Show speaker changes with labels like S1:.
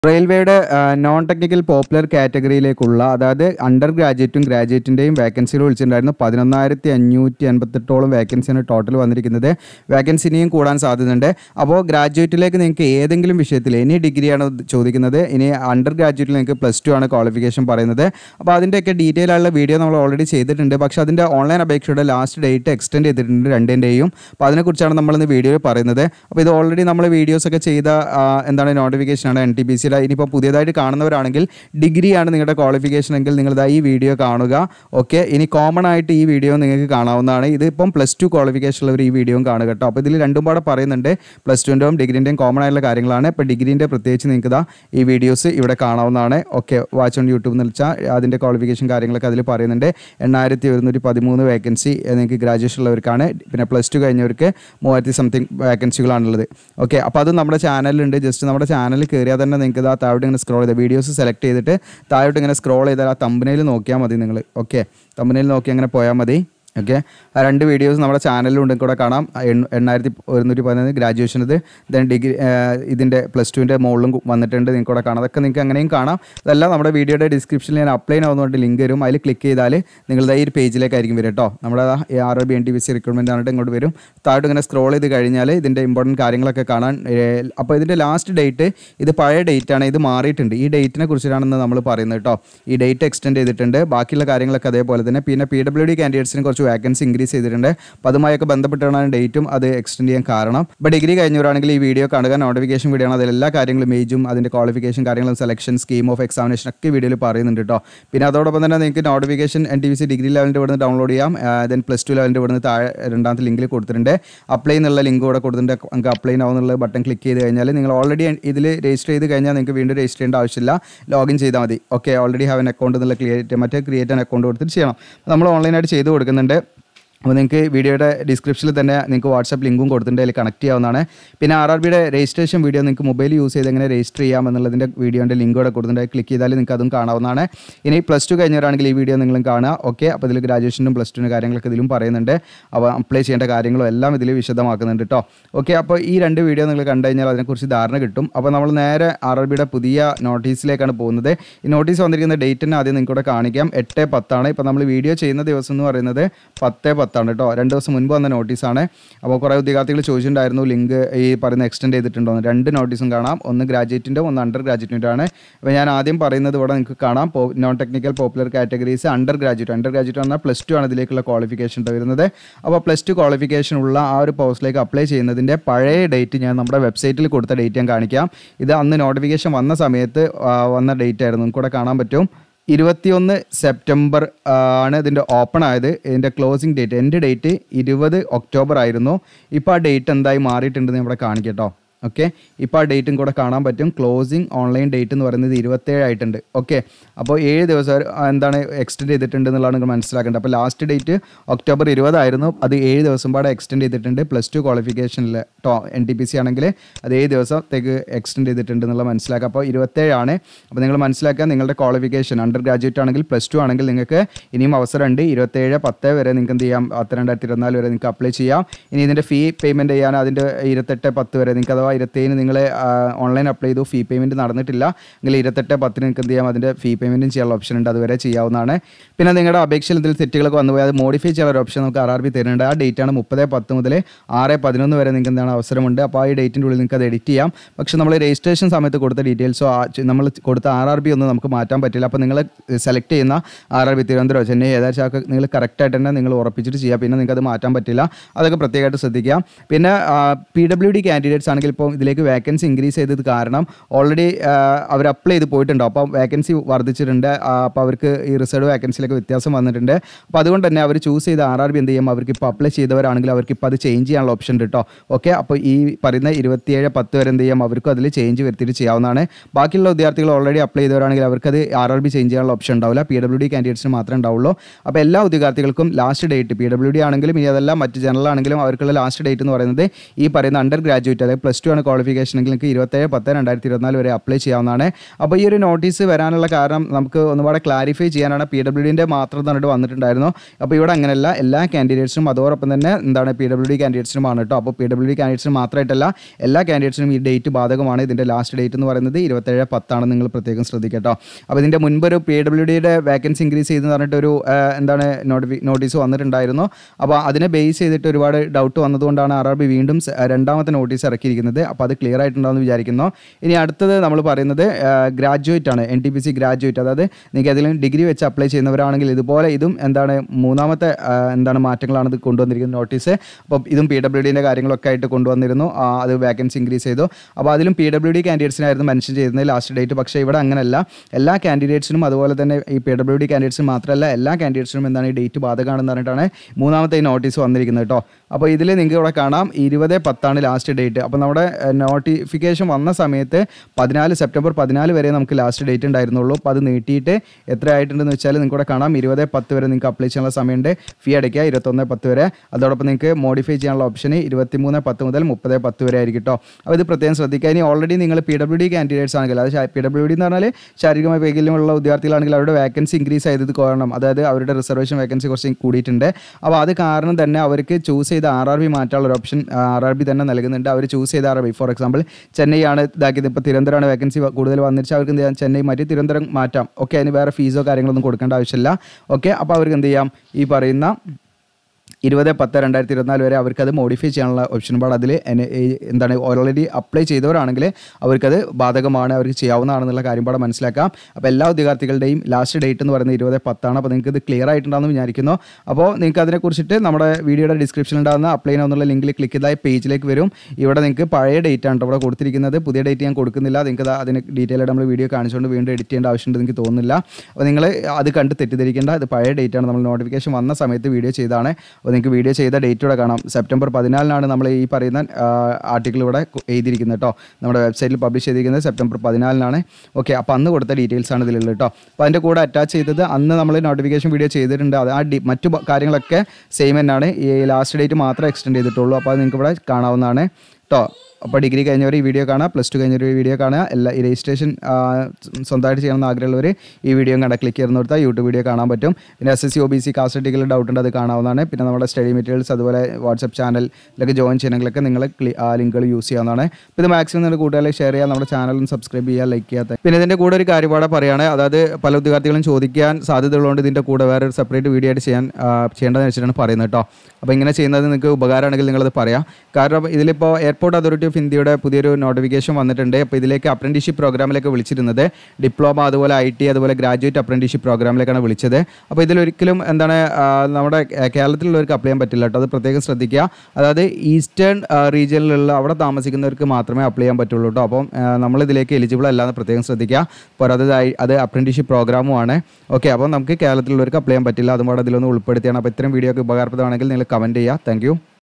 S1: റെയിൽവേയുടെ non technical popular കാറ്റഗറിയിലേക്കുള്ള അതായത് under ഗ്രാജുവേറ്റും ഗ്രാജുവേറ്റിൻ്റെയും വേക്കൻസികൾ വിളിച്ചിട്ടുണ്ടായിരുന്നു പതിനൊന്നായിരത്തി അഞ്ഞൂറ്റി എൺപത്തെട്ടോളം വേക്കൻസിയാണ് ടോട്ടൽ വന്നിരിക്കുന്നത് വേക്കൻസി ഇനിയും കൂടാൻ സാധ്യതയുണ്ട് അപ്പോൾ ഗ്രാജുവേറ്റിലേക്ക് നിങ്ങൾക്ക് ഏതെങ്കിലും വിഷയത്തിൽ ഇനി ഡിഗ്രിയാണ് ചോദിക്കുന്നത് ഇനി അണ്ടർ ഗ്രാജുവേറ്റിൽ നിങ്ങൾക്ക് പ്ലസ് ടു ആണ് ക്വാളിഫിക്കേഷൻ പറയുന്നത് അപ്പോൾ അതിൻ്റെയൊക്കെ ഡീറ്റെയിൽ ആയുള്ള വീഡിയോ നമ്മൾ ഓൾറെഡി ചെയ്തിട്ടുണ്ട് പക്ഷേ അതിൻ്റെ ഓൺലൈൻ അപേക്ഷയുടെ ലാസ്റ്റ് ഡേറ്റ് എക്സ്റ്റെൻഡ് ചെയ്തിട്ടുണ്ട് രണ്ടിൻ്റെയും അപ്പോൾ അതിനെക്കുറിച്ചാണ് നമ്മളിന്ന് വീഡിയോയിൽ പറയുന്നത് അപ്പോൾ ഇത് ഓൾറെഡി നമ്മൾ വീഡിയോസ് ഒക്കെ ചെയ്ത ആ, എന്താണ് നോട്ടിഫിക്കേഷനാണ് എൻ ടി പി സിയുടെ ഇനിയിപ്പോൾ പുതിയതായിട്ട് കാണുന്നവരാണെങ്കിൽ ഡിഗ്രിയാണ് നിങ്ങളുടെ ക്വാളിഫിക്കേഷൻ എങ്കിൽ നിങ്ങളിതാ ഈ വീഡിയോ കാണുക ഓക്കെ ഇനി കോമൺ ആയിട്ട് ഈ വീഡിയോ നിങ്ങൾക്ക് കാണാവുന്നതാണ് ഇതിപ്പം പ്ലസ് ടു ക്വാളിഫിക്കേഷൻ ഉള്ളവർ ഈ വീഡിയോയും കാണുക കേട്ടോ അപ്പോൾ ഇതിൽ രണ്ടും പാടെ പറയുന്നുണ്ട് പ്ലസ് ടുവിൻ്റെയും ഡിഗ്രീൻ്റെയും കോമൺ ആയിട്ടുള്ള കാര്യങ്ങളാണ് ഇപ്പോൾ ഡിഗ്രീൻ്റെ പ്രത്യേകിച്ച് നിങ്ങൾക്ക് ഇതാ ഈ വീഡിയോസ് ഇവിടെ കാണാവുന്നതാണ് ഓക്കെ വാച്ച് ഓൺ യൂട്യൂബ് എന്ന് വെച്ചാൽ അതിൻ്റെ ക്വാളിഫിക്കേഷൻ കാര്യങ്ങളൊക്കെ അതിൽ പറയുന്നുണ്ട് എണ്ണായിരത്തി ഒരുന്നൂറ്റി പതിമൂന്ന് വേക്കൻസി നിങ്ങൾക്ക് ഗ്രാജുവേഷൻ ഉള്ളവർക്കാണ് പിന്നെ പ്ലസ് ടു കഴിഞ്ഞവർക്ക് മൂവായിരത്തി സംതിങ് വേക്കൻസികളാണുള്ളത് ഓക്കെ അപ്പോൾ അത് നമ്മുടെ ചാനലിലുണ്ട് ജസ്റ്റ് നമ്മുടെ ചാനലിൽ കയറിയാൽ തന്നെ നിങ്ങൾക്ക് ആ താഴോട്ട് ഇങ്ങനെ സ്ക്രോൾ ചെയ്ത് വീഡിയോസ് സെലക്ട് ചെയ്തിട്ട് താഴോട്ട് ഇങ്ങനെ സ്ക്രോൾ ചെയ്താൽ ആ തമ്പനയിൽ നോക്കിയാൽ മതി നിങ്ങൾ ഓക്കെ തമ്പനയിൽ നോക്കി അങ്ങനെ പോയാൽ മതി ഓക്കെ ആ രണ്ട് വീഡിയോസ് നമ്മുടെ ചാനലിലുണ്ട് കൂടെ കാണാം എണ്ണ- എണ്ണായിരത്തി ഒരുന്നൂറ്റി പതിനൊന്ന് ഗ്രാജുവേഷൻ ഇത് ദെൻ ഡിഗ്രി ഇതിൻ്റെ പ്ലസ് ടുവിൻ്റെ മുകളിലും കു- വന്നിട്ടുണ്ട് നിങ്ങൾക്ക് കൂടെ കാണാം അതൊക്കെ നിങ്ങൾക്ക് അങ്ങനെയും കാണാം അതെല്ലാം നമ്മുടെ വീഡിയോയുടെ ഡിസ്ക്രിപ്ഷനിൽ ഞാൻ അപ്ലൈ ആവുന്നതുകൊണ്ട് ലിങ്ക് വരും അതിൽ ക്ലിക്ക് ചെയ്താൽ നിങ്ങളുടെ ഈ ഒരു പേജിലേക്കായിരിക്കും വരും കേട്ടോ നമ്മുടെ R O B N T B C recruitment ആയിട്ട് ഇങ്ങോട്ട് വരും താഴോട്ട് ഇങ്ങനെ സ്ക്രോൾ ചെയ്ത് കഴിഞ്ഞാൽ ഇതിൻ്റെ ഇമ്പോർട്ടൻറ്റ് കാര്യങ്ങളൊക്കെ കാണാൻ അപ്പോൾ ഇതിൻ്റെ ലാസ്റ്റ് ഡേറ്റ് ഇത് പഴയ ഡേറ്റ് ആണ് ഇത് മാറിയിട്ടുണ്ട് ഈ ഡേറ്റിനെ കുറിച്ചിട്ടാണെന്ന് നമ്മൾ പറയുന്നത് കേട്ടോ ഈ ഡേറ്റ് എക്സ്റ്റെൻഡ് ചെയ്തിട്ടുണ്ട് ബാക്കിയുള്ള കാര്യങ്ങളൊക്കെ അതേപോലെ തന്നെ പിന്നെ പി ഡബ്ല്യു ഡി കാൻഡിഡേറ്റ്സിന് കുറച്ച് വേക്കൻസി ഇൻക്രീസ് ചെയ്തിട്ടുണ്ട് അപ്പോൾ അതുമായൊക്കെ ബന്ധപ്പെട്ടാണ് ഡേറ്റും അത് എക്സ്റ്റെൻഡ് ചെയ്യാൻ കാരണം ഇപ്പോൾ ഡിഗ്രി കഴിഞ്ഞവരാണെങ്കിൽ ഈ വീഡിയോ കാണുക നോട്ടിഫിക്കേഷൻ വീഡിയോ ആണ് അതിൽ എല്ലാ കാര്യങ്ങളും ഏജും അതിൻ്റെ ക്വാളിഫിക്കേഷൻ കാര്യങ്ങളും സെലക്ഷൻ സ്കീം ഓഫ് എക്സാമിനേഷൻ ഒക്കെ വീഡിയോയിൽ പറയുന്നുണ്ട് കേട്ടോ പിന്നെ അതോടൊപ്പം തന്നെ നിങ്ങൾക്ക് notification N T V C degree ലെവലിൻ്റെ ഇവിടുന്ന് ഡൗൺലോഡ് ചെയ്യാം ദെൻ പ്ലസ് ടു ലെവലിൻ്റെ ഇവിടുന്ന് താഴെ രണ്ടാമത്തെ ലിങ്കിൽ കൊടുത്തിട്ടുണ്ട് അപ്ലൈ എന്നുള്ള ലിങ്ക് കൂടെ കൊടുത്തിട്ടുണ്ട് നിങ്ങൾക്ക് അപ്ലൈ ആവുന്നുള്ള ബട്ടൺ ക്ലിക്ക് ചെയ്ത് കഴിഞ്ഞാൽ നിങ്ങൾ ഓൾറെഡി ഇതിൽ രജിസ്റ്റർ ചെയ്ത് കഴിഞ്ഞാൽ നിങ്ങൾക്ക് വീണ്ടും രജിസ്റ്റർ ചെയ്യേണ്ട ആവശ്യമില്ല ലോഗിൻ ചെയ്താൽ മതി okay already have an account എന്നുള്ള ക്രിയേറ്റ് മറ്റേ ക്രിയേറ്റ് ആൻ അക്കൗണ്ട് കൊടുത്തിട്ട് ചെയ്യണം നമ്മൾ ഓൺലൈനായിട്ട് ചെയ്ത് കൊടുക്കുന്നുണ്ട് അപ്പോൾ നിങ്ങൾക്ക് വീഡിയോയുടെ ഡിസ്ക്രിപ്ഷനിൽ തന്നെ നിങ്ങൾക്ക് വാട്സാപ്പ് ലിങ്കും കൊടുത്തിട്ടുണ്ട് അതിൽ കണക്ട് ചെയ്യാവുന്നതാണ് പിന്നെ ആർ ആർ ബിയുടെ രജിസ്ട്രേഷൻ വീഡിയോ നിങ്ങൾക്ക് മൊബൈൽ യൂസ് ചെയ്ത് എങ്ങനെ രജിസ്റ്റർ ചെയ്യാം എന്നുള്ളതിൻ്റെ വീഡിയോൻ്റെ ലിങ്ക് കൂടെ കൊടുത്തിട്ടുണ്ട് ക്ലിക്ക് ചെയ്താൽ നിങ്ങൾക്ക് അതും കാണാവുന്നതാണ് ഇനി പ്ലസ് ടു കഴിഞ്ഞവരാണെങ്കിൽ ഈ വീഡിയോ നിങ്ങളും കാണുക ഓക്കെ അപ്പോൾ ഇതിൽ ഗ്രാജുവേഷനും പ്ലസ് ടുവിൻ്റെ കാര്യങ്ങളൊക്കെ ഇതിലും പറയുന്നുണ്ട് അപ്പോൾ അപ്ലൈ ചെയ്യേണ്ട കാര്യങ്ങളും എല്ലാം ഇതിൽ വിശദമാക്കുന്നുണ്ട് കേട്ടോ ഓക്കെ അപ്പോൾ ഈ രണ്ട് വീഡിയോ നിങ്ങൾ കണ്ടു കഴിഞ്ഞാൽ അതിനെക്കുറിച്ച് ധാരണ കിട്ടും അപ്പോൾ നമ്മൾ നേരെ ആർ ആർ ബിയുടെ പുതിയ നോട്ടീസിലേക്കാണ് പോകുന്നത് ഈ നോട്ടീസ് വന്നിരിക്കുന്ന ഡേറ്റിന് ആദ്യം നിങ്ങൾക്ക് ഇവിടെ കാണിക്കാം എട്ട് പത്താണ് ഇപ്പോൾ നമ്മൾ വീഡിയോ ചെയ്യുന്ന ദിവസം എന്ന് പറയുന്നത് പത്ത് പത്താണ് കേട്ടോ രണ്ട് ദിവസം മുൻപ് വന്ന നോട്ടീസാണ് അപ്പോൾ കുറേ ഉദ്യോഗാർത്ഥികൾ ചോദിച്ചിട്ടുണ്ടായിരുന്നു ലിങ്ക് ഈ പറയുന്ന എക്സ്റ്റെൻഡ് ചെയ്തിട്ടുണ്ടോ എന്ന് രണ്ട് നോട്ടീസും കാണാം ഒന്ന് ഗ്രാജുവേറ്റിൻ്റെ ഒന്ന് അണ്ടർ ഗ്രാജുവേറ്റിൻ്റെ ആണ് അപ്പോൾ ഞാൻ ആദ്യം പറയുന്നത് ഇവിടെ നിങ്ങൾക്ക് കാണാം non technical popular categories undergraduate undergraduate പറഞ്ഞാൽ പ്ലസ് ടു ആണ് ഇതിലേക്കുള്ള ക്വാളിഫിക്കേഷൻ വരുന്നത് അപ്പോൾ പ്ലസ് ടു ക്വാളിഫിക്കേഷൻ ഉള്ള ആ ഒരു പോസ്റ്റിലേക്ക് അപ്ലൈ ചെയ്യുന്നതിൻ്റെ പഴയ ഡേറ്റ് ഞാൻ നമ്മുടെ വെബ്സൈറ്റിൽ കൊടുത്ത ഡേറ്റ് ഞാൻ കാണിക്കാം ഇത് അന്ന് നോട്ടിഫിക്കേഷൻ വന്ന സമയത്ത് ആ, വന്ന ഡേറ്റ് ആയിരുന്നു നിങ്ങൾക്ക് ഇവിടെ കാണാൻ പറ്റും ഇരുപത്തിയൊന്ന് സെപ്റ്റംബർ ആ, ആണ് ഇതിൻ്റെ ഓപ്പൺ ആയത് ഇതിൻ്റെ ക്ലോസിംഗ് ഡേറ്റ് എൻ്റെ ഡേറ്റ് ഇരുപത് ഒക്ടോബർ ആയിരുന്നു ഇപ്പോൾ ആ ഡേറ്റ് എന്തായി മാറിയിട്ടുണ്ടെന്ന് ഇവിടെ കാണിക്കട്ടോ ഓക്കെ ഇപ്പോൾ ആ ഡേറ്റും കൂടെ കാണാൻ പറ്റും ക്ലോസിംഗ് ഓൺലൈൻ ഡേറ്റ് എന്ന് പറയുന്നത് ഇരുപത്തേഴ് ആയിട്ടുണ്ട് ഓക്കെ അപ്പോൾ ഏഴ് ദിവസം ഒരു, ആ, എന്താണ് എക്സ്റ്റെൻഡ് ചെയ്തിട്ടുണ്ട് എന്നുള്ളതാണ് നിങ്ങൾ മനസ്സിലാക്കേണ്ടത് അപ്പോൾ ലാസ്റ്റ് ഡേറ്റ് ഒക്ടോബർ ഇരുപതായിരുന്നു അത് ഏഴ് ദിവസം പാടെ എക്സ്റ്റെൻഡ് ചെയ്തിട്ടുണ്ട് പ്ലസ് ടു ക്വാളിഫിക്കേഷനിൽ ടോ എൻ ടി പി സി ആണെങ്കിൽ അത് ഏഴ് ദിവസത്തേക്ക് എക്സ്റ്റെൻഡ് ചെയ്തിട്ടുണ്ട് എന്നുള്ള മനസ്സിലാക്കുക അപ്പോൾ ഇരുപത്തേഴാണ് അപ്പോൾ നിങ്ങൾ മനസ്സിലാക്കുക നിങ്ങളുടെ ക്വാളിഫിക്കേഷൻ അണ്ടർ ഗ്രാജുവേറ്റ് ആണെങ്കിൽ പ്ലസ് ടു ആണെങ്കിൽ നിങ്ങൾക്ക് ഇനിയും അവസരമുണ്ട് ഇരുപത്തേഴ് പത്ത് വരെ നിങ്ങൾക്ക് എന്ത് ചെയ്യാം പത്ത് രണ്ടായിരത്തി ഇരുപത്തിനാല് വരെ നിങ്ങൾക്ക് അപ്ലൈ ചെയ്യാം ഇനി ഇതിൻ്റെ ഫീ പേയ്മെൻറ്റ് ചെയ്യാൻ അതിൻ്റെ ഇരുപത്തെട്ട് പത്ത് വരെ നിങ്ങൾക്ക് അഥവാ ഇരുപത്തേഴിന് നിങ്ങൾ ഓൺലൈൻ അപ്ലൈ ചെയ്തു ഫീ പേയ്മെൻറ്റ് നടന്നിട്ടില്ല എങ്കിൽ ഇരുപത്തെട്ട് പത്തിന് നിങ്ങൾക്ക് എന്ത് ചെയ്യാം അതിൻ്റെ ഫീ പേയ്മെൻറ്റും ചെയ്യാനുള്ള ഓപ്ഷൻ ഉണ്ട് അതുവരെ ചെയ്യാവുന്നതാണ് പിന്നെ നിങ്ങളുടെ അപേക്ഷയിൽ എന്തെങ്കിലും തെറ്റുകളൊക്കെ വന്നു പോയാൽ അത് മോഡിഫൈ ചെയ്യാനുള്ള ഒരു ഓപ്ഷൻ നമുക്ക് ആർ ആർ ബി തരുന്നുണ്ട് ആ ഡേറ്റ് ആണ് മുപ്പത് പത്ത് മുതൽ ആറ് പതിനൊന്ന് വരെ നിങ്ങൾക്ക് എന്താണ് അവസരമുണ്ട് അപ്പോൾ ആ ഈ ഡേറ്റിൻ്റെ ഉള്ളിൽ നിങ്ങൾക്ക് അത് എഡിറ്റ് ചെയ്യാം പക്ഷേ നമ്മൾ രജിസ്ട്രേഷൻ സമയത്ത് കൊടുത്ത ഡീറ്റെയിൽസോ നമ്മൾ കൊടുത്ത ആർ ആർ ബി ഒന്നും നമുക്ക് മാറ്റാൻ പറ്റില്ല അപ്പോൾ നിങ്ങൾ സെലക്ട് ചെയ്യുന്ന R R B Thiruvananthapuram Chennai ഏതാച്ചാൽ നിങ്ങൾ കറക്റ്റായിട്ട് തന്നെ നിങ്ങൾ ഉറപ്പിച്ചിട്ട് ചെയ്യുക പിന്നെ നിങ്ങൾക്ക് അത് മാറ്റാൻ പറ്റില്ല അതൊക്കെ പ്രത്യേകമായിട്ട് ശ്രദ്ധിക്കുക പിന്നെ പി ഡബ്ല്യു ഡി കാൻഡിഡേറ്റ്സ് ആണെങ്കിൽ ഇപ്പോൾ ഇതിലേക്ക് വേക്കൻസി ഇൻക്രീസ് ചെയ്തത് കാരണം ഓൾറെഡി അവർ അപ്ലൈ ചെയ്ത് പോയിട്ടുണ്ടോ അപ്പോൾ വേക്കൻസി വർദ്ധിച്ചിട്ടുണ്ട് അപ്പോൾ അവർക്ക് ഈ റിസർവ് വേക്കൻസിയിലൊക്കെ വ്യത്യാസം വന്നിട്ടുണ്ട് അപ്പോൾ അതുകൊണ്ട് തന്നെ അവർ ചൂസ് ചെയ്ത ആർ ആർ ബി എന്ത് ചെയ്യും അവർക്ക് ഇപ്പോൾ അപ്ലൈ ചെയ്തവരാണെങ്കിൽ അവർക്ക് ഇപ്പോൾ അത് ചേഞ്ച് ചെയ്യാനുള്ള ഓപ്ഷൻ ഉണ്ട് കേട്ടോ ഓക്കെ അപ്പോൾ ഈ പറയുന്ന ഇരുപത്തിയേഴ് പത്ത് വരെ എന്ത് ചെയ്യാം അവർക്കും അതിൽ ചേഞ്ച് വരുത്തിയിട്ട് ചെയ്യാവുന്നതാണ് ബാക്കിയുള്ള വിദ്യാർത്ഥികൾ ഓൾറെഡി അപ്ലൈ ചെയ്തവരാണെങ്കിൽ അവർക്കത് ആർ ആർ ബി ചേഞ്ച് ചെയ്യാനുള്ള ഓപ്ഷൻ ഉണ്ടാവില്ല പി ഡബ്ല്യു ഡി കാൻഡിഡേറ്റ്സിന് മാത്രമേ ഉണ്ടാവുള്ളൂ അപ്പോൾ എല്ലാ ഉദ്യോഗാർത്ഥികൾക്കും last date P W D ആണെങ്കിലും ഇനി അതല്ല മറ്റ് ജനറൽ ആണെങ്കിലും അവർക്കുള്ള ലാസ്റ്റ് ഡേറ്റ് എന്ന് പറയുന്നത് ഈ പറയുന്ന അണ്ടർ ഗ്രാജുവേറ്റ് അതായത് പ്ലസ് ടു ആണ് ക്വാളിഫിക്കേഷൻ എങ്കിൽ നിങ്ങൾക്ക് ഇരുപത്തേഴ് പത്ത് രണ്ടായിരത്തി ഇരുപത്തിനാല് വരെ അപ്ലൈ ചെയ്യാവുന്നതാണ് അപ്പോൾ ഈ ഒരു നോട്ടീസ് വരാനുള്ള കാരണം നമുക്ക് ഒന്നുകൂടെ ക്ലാരിഫൈ ചെയ്യാനാണ് പി ഡബ്ല്യു ഡിൻ്റെ മാത്രം തന്നിട്ട് വന്നിട്ടുണ്ടായിരുന്നു അപ്പോൾ ഇവിടെ അങ്ങനെയല്ല എല്ലാ കാൻഡിഡേറ്റ്സിനും അതോടൊപ്പം തന്നെ എന്താണ് പി ഡബ്ല്യു ഡി കാൻഡിഡേറ്റ്സിനുമാണ് കേട്ടോ അപ്പോൾ പി ഡബ്ല്യു ഡി കാൻഡിഡേറ്റ്സിന് മാത്രമായിട്ടല്ല എല്ലാ കാൻഡിഡേറ്റ്സിനും ഈ ഡേറ്റ് ബാധകമാണ് ഇതിൻ്റെ ലാസ്റ്റ് ഡേറ്റ് എന്ന് പറയുന്നത് ഇരുപത്തേഴ് പത്താണ് നിങ്ങൾ പ്രത്യേകം ശ്രദ്ധിക്കട്ടോ അപ്പോൾ ഇതിൻ്റെ മുൻപ് ഒരു പി ഡബ്ല്യു ഡിയുടെ വേക്കൻസി ഇൻക്രീസ് ചെയ്തെന്ന് പറഞ്ഞിട്ട് ഒരു ആ, എന്താണ് നോട്ടിഫി നോട്ടീസ് വന്നിട്ടുണ്ടായിരുന്നു അപ്പോൾ അതിനെ ബേസ് ചെയ്തിട്ട് ഒരുപാട് ഡൗട്ട് വന്നതുകൊണ്ടാണ് ആർ ആർ ബി വീണ്ടും സ- രണ്ടാമത്തെ നോട്ടീസ് ഇറക്കിയിരിക്കുന്നത് അപ്പോൾ അത് ക്ലിയർ ആയിട്ടുണ്ടാവുമെന്ന് വിചാരിക്കുന്നു ഇനി അടുത്തത് നമ്മൾ പറയുന്നത് ഗ്രാജുവേറ്റ് ആണ് N T P C graduate അതായത് നിങ്ങൾക്ക് ഏതെങ്കിലും ഡിഗ്രി വെച്ച് അപ്ലൈ ചെയ്യുന്നവരാണെങ്കിൽ ഇതുപോലെ ഇതും എന്താണ് മൂന്നാമത്തെ ആ, എന്താണ് മാറ്റങ്ങളാണ് ഇത് കൊണ്ടുവന്നിരിക്കുന്ന നോട്ടീസ് അപ്പോൾ ഇതും പി ഡബ്ല്യു ഡിൻ്റെ കാര്യങ്ങളൊക്കെ ആയിട്ട് കൊണ്ടുവന്നിരുന്നു ആ, അത് വേക്കൻസി ഇൻക്രീസ് ചെയ്തു അപ്പോൾ അതിലും പി ഡബ്ല്യു ഡി കാൻഡിഡേറ്റ്സിനായിരുന്നു മെൻഷൻ ചെയ്യുന്നത് ലാസ്റ്റ് ഡേറ്റ് പക്ഷേ ഇവിടെ അങ്ങനെയല്ല എല്ലാ കാൻഡിഡേറ്റ്സിനും അതുപോലെ തന്നെ ഈ പി ഡബ്ല്യു ഡി കാൻഡിഡേറ്റ്സിനും മാത്രമല്ല എല്ലാ കാൻഡിഡേറ്റ്സിനും എന്താണ് ഈ ഡേറ്റ് ബാധകമാണെന്ന് പറഞ്ഞിട്ടാണ് മൂന്നാമത്തെ ഈ നോട്ടീസ് വന്നിരിക്കുന്നത് കേട്ടോ അപ്പോൾ ഇതിൽ നിങ്ങൾക്ക് ഇവിടെ കാണാം ഇരുപത് പത്താണ് ലാസ്റ്റ് ഡേറ്റ് അപ്പോൾ നമ്മുടെ നോട്ടിഫിക്കേഷൻ വന്ന സമയത്ത് പതിനാല് സെപ്റ്റംബർ പതിനാല് വരെ നമുക്ക് ലാസ്റ്റ് ഡേറ്റ് ഉണ്ടായിരുന്നുള്ളൂ അപ്പോൾ അത് നീട്ടിയിട്ട് എത്ര ആയിട്ടുണ്ടെന്ന് വെച്ചാൽ നിങ്ങൾക്ക് ഇവിടെ കാണാം ഇരുപത് പത്ത് വരെ നിങ്ങൾക്ക് അപ്ലൈ ചെയ്യാനുള്ള സമയമുണ്ട് ഫീ അടയ്ക്കുക ഇരുപത്തൊന്ന് പത്ത് വരെ അതോടൊപ്പം നിങ്ങൾക്ക് മോഡിഫൈ ചെയ്യാനുള്ള ഓപ്ഷൻ ഇരുപത്തിമൂന്ന് പത്ത് മുതൽ മുപ്പത് പത്ത് വരെ ആയിരിക്കും കേട്ടോ അപ്പോൾ ഇത് പ്രത്യേകം ശ്രദ്ധിക്കുക ഇനി ഓൾറെഡി നിങ്ങൾ പി ഡബ്ല്യു ഡി കാൻഡിഡേറ്റ്സ് ആണെങ്കിൽ അത് പി ഡബ്ല്യു ഡി എന്ന് പറഞ്ഞാൽ ശാരീരികമായ വൈകല്യമുള്ള ഉദ്യോഗാർത്ഥികളാണെങ്കിൽ അവരുടെ വേക്കൻസി ഇൻക്രീസ് ചെയ്തത് കാരണം അതായത് അവരുടെ റിസർവേഷൻ വേക്കൻസി കുറച്ച് കൂടിയിട്ടുണ്ട് അപ്പോൾ അത് കാരണം തന്നെ അവർക്ക് ചൂസ് ചെയ്ത ആർ ആർ ബി മാറ്റാനുള്ള ഒരു ഓപ്ഷൻ ആർ ആർ ബി തന്നെ നൽകുന്നുണ്ട് അവർ ചൂസ് ചെയ്ത R R B for example Chennai ആണ് ഇതാക്കിയത് ഇപ്പോൾ തിരുവനന്തപുരമാണ് വേക്കൻസി കൂടുതൽ വന്നിട്ട് അവർക്ക് എന്ത് ചെയ്യാം ചെന്നൈ മാറ്റി തിരുവനന്തപുരം മാറ്റാം ഓക്കെ അതിന് വേറെ ഫീസോ കാര്യങ്ങളൊന്നും കൊടുക്കേണ്ട ആവശ്യമില്ല ഓക്കെ അപ്പോൾ അവർക്ക് എന്ത് ചെയ്യാം ഈ പറയുന്ന ഇരുപത് പത്ത് രണ്ടായിരത്തി ഇരുപത്തിനാല് വരെ അവർക്കത് മോഡിഫൈ ചെയ്യാനുള്ള ഓപ്ഷൻ പാട് അതിൽ എന്താണ് ഓൾറെഡി അപ്ലൈ ചെയ്തവരാണെങ്കിൽ അവർക്കത് ബാധകമാണ് അവർക്ക് ചെയ്യാവുന്നതാണെന്നുള്ള കാര്യം പാടെ മനസ്സിലാക്കാം അപ്പോൾ എല്ലാ ഉദ്യോഗാർത്ഥികളുടെയും ലാസ്റ്റ് ഡേറ്റ് എന്ന് പറയുന്നത് ഇരുപത് പത്താണ് അപ്പോൾ നിങ്ങൾക്ക് ഇത് ക്ലിയർ ആയിട്ടുണ്ടാകുമെന്ന് വിചാരിക്കുന്നു അപ്പോൾ നിങ്ങൾക്ക് അതിനെക്കുറിച്ചിട്ട് നമ്മുടെ വീഡിയോയുടെ ഡിസ്ക്രിപ്ഷനിൽ ഉണ്ടാകുന്ന അപ്ലൈ ചെയ്യാവുന്ന ലിങ്കിൽ ക്ലിക്ക് ചെയ്താൽ പേജിലേക്ക് വരും ഇവിടെ നിങ്ങൾക്ക് പഴയ ഡേറ്റ് ആണ് ഇവിടെ കൊടുത്തിരിക്കുന്നത് പുതിയ ഡേറ്റ് ഞാൻ കൊടുക്കുന്നില്ല നിങ്ങൾക്ക് ദാ അതിന് ഡീറ്റെയിൽ ആയിട്ട് നമ്മൾ വീഡിയോ കാണിച്ചുകൊണ്ട് വീണ്ടും എഡിറ്റ് ചെയ്യേണ്ട ആവശ്യമുണ്ട് എനിക്ക് തോന്നുന്നില്ല അപ്പോൾ നിങ്ങൾ അത് കണ്ട് തെറ്റിദ്ധരിക്കേണ്ട ഇത് പഴയ ഡേറ്റ് ആണ് നമ്മൾ നോട്ടിഫിക്കേഷൻ വന്ന സമയത്ത് വീഡിയോ ചെയ്താണ് അപ്പോൾ നിങ്ങൾക്ക് വീഡിയോ ചെയ്ത ഡേറ്റ് ഇവിടെ കാണാം സെപ്റ്റംബർ പതിനാലിനാണ് നമ്മൾ ഈ പറയുന്ന ആർട്ടിക്കിൾ ഇവിടെ കു- എഴുതിയിരിക്കുന്നത് കേട്ടോ നമ്മുടെ വെബ്സൈറ്റിൽ പബ്ലിഷ് ചെയ്തിരിക്കുന്നത് സെപ്റ്റംബർ പതിനാലിനാണ് ഓക്കെ അപ്പോൾ അന്ന് കൊടുത്ത ഡീറ്റെയിൽസ് ആണ് ഇതിലുള്ളത് കേട്ടോ അപ്പോൾ അതിൻ്റെ കൂടെ അറ്റാച്ച് ചെയ്തത് അന്ന് നമ്മൾ നോട്ടിഫിക്കേഷൻ വീഡിയോ ചെയ്തിട്ടുണ്ട് അത് ആ ഡി മറ്റു ബ- കാര്യങ്ങളൊക്കെ സെയിം തന്നെയാണ് ഈ ലാസ്റ്റ് ഡേറ്റ് മാത്രമേ എക്സ്റ്റെൻഡ് ചെയ്തിട്ടുള്ളൂ അപ്പോൾ അത് നിങ്ങൾക്ക് ഇവിടെ കാണാവുന്നതാണ് കേട്ടോ അപ്പോൾ ഡിഗ്രി കഴിഞ്ഞവർ ഈ വീഡിയോ കാണുക പ്ലസ് ടു കഴിഞ്ഞവർ ഈ വീഡിയോ കാണുക എല്ലാ ഈ രജിസ്ട്രേഷൻ ആ, സ്വന്തമായിട്ട് ചെയ്യണമെന്ന് ആഗ്രഹമുള്ളവർ ഈ വീഡിയോ കണ്ട ക്ലിക്ക് ചെയ്യുന്ന കൊടുത്താൽ യൂട്യൂബ് വീഡിയോ കാണാൻ പറ്റും പിന്നെ S S C O B C caste certificate doubt ഉണ്ട് അത് കാണാവുന്നതാണ് പിന്നെ നമ്മുടെ സ്റ്റഡി മെറ്റീരിയൽസ് അതുപോലെ വാട്സപ്പ് ചാനൽ ഇതിലൊക്കെ ജോയിൻ ചെയ്യണമെങ്കിലൊക്കെ നിങ്ങൾ ക്ലി- ആ ലിങ്കുകൾ യൂസ് ചെയ്യാവുന്നതാണ് അപ്പോൾ ഇത് മാക്സിമം നിങ്ങൾ കൂട്ടുകാരെ ഷെയർ ചെയ്യുക നമ്മുടെ ചാനലും സബ്സ്ക്രൈബ് ചെയ്യുക ലൈക്ക് ചെയ്യാത്ത പിന്നെ ഇതിൻ്റെ കൂടെ ഒരു കാര്യപാടെ പറയുകയാണ് അതായത് പല ഉദ്യോഗാർത്ഥികളും ചോദിക്കാൻ സാധ്യതയുള്ളതുകൊണ്ട് ഇതിൻ്റെ കൂടെ വേറെ ഒരു സെപ്പറേറ്റ് വീഡിയോ ആയിട്ട് ചെയ്യാൻ ആ, ചെയ്യേണ്ടതെന്ന് വെച്ചിട്ടാണ് പറയുന്നത് കേട്ടോ അപ്പോൾ ഇങ്ങനെ ചെയ്യുന്നത് നിങ്ങൾക്ക് ഉപകാരമാണെങ്കിൽ നിങ്ങളത് പറയാം കാരണം ഇതിലിപ്പോൾ എയർപോർട്ട് അതോറിറ്റി ഓഫ് ഇന്ത്യയുടെ പുതിയൊരു നോട്ടിഫിക്കേഷൻ വന്നിട്ടുണ്ട് അപ്പോൾ ഇതിലേക്ക് അപ്രൻറ്റീഷിപ്പ് പ്രോഗ്രാമിലേക്ക് വിളിച്ചിരുന്നത് ഡിപ്ലോമ അതുപോലെ ഐ ടി അതുപോലെ ഗ്രാജുവേറ്റ് അപ്രൻറ്റീഷിപ്പ് പ്രോഗ്രാമിലേക്കാണ് വിളിച്ചത് അപ്പോൾ ഇതിലൊരിക്കലും എന്താണ് ആ, നമ്മുടെ കേ- കേരളത്തിലുള്ളവർക്ക് അപ്ലൈ ചെയ്യാൻ പറ്റില്ല കേട്ടോ അത് പ്രത്യേകം ശ്രദ്ധിക്കുക അതായത് ഈസ്റ്റേൺ റീജിയനിലുള്ള അവിടെ താമസിക്കുന്നവർക്ക് മാത്രമേ അപ്ലൈ ചെയ്യാൻ പറ്റുള്ളൂ കേട്ടോ അപ്പം ആ, നമ്മളിതിലേക്ക് എലിജിബിൾ അല്ലാന്ന് പ്രത്യേകം ശ്രദ്ധിക്കുക പോരാതെ ഇത് ഐ- അത് അപ്രൻറ്റീഷിപ്പ് പ്രോഗ്രാമുമാണ് ഓക്കെ അപ്പോൾ നമുക്ക് കേരളത്തിലുള്ളവർക്ക് അപ്ലൈ ചെയ്യാൻ പറ്റില്ല അതും കൂടെ അതിലൊന്ന് ഉൾപ്പെടുത്തിയാണ് അപ്പോൾ ഇത്തരം വീഡിയോ ഒക്കെ ഉപകാരപ്രദമാണെങ്കിൽ നിങ്ങൾ കമൻറ്റ് ചെയ്യുക താങ്ക്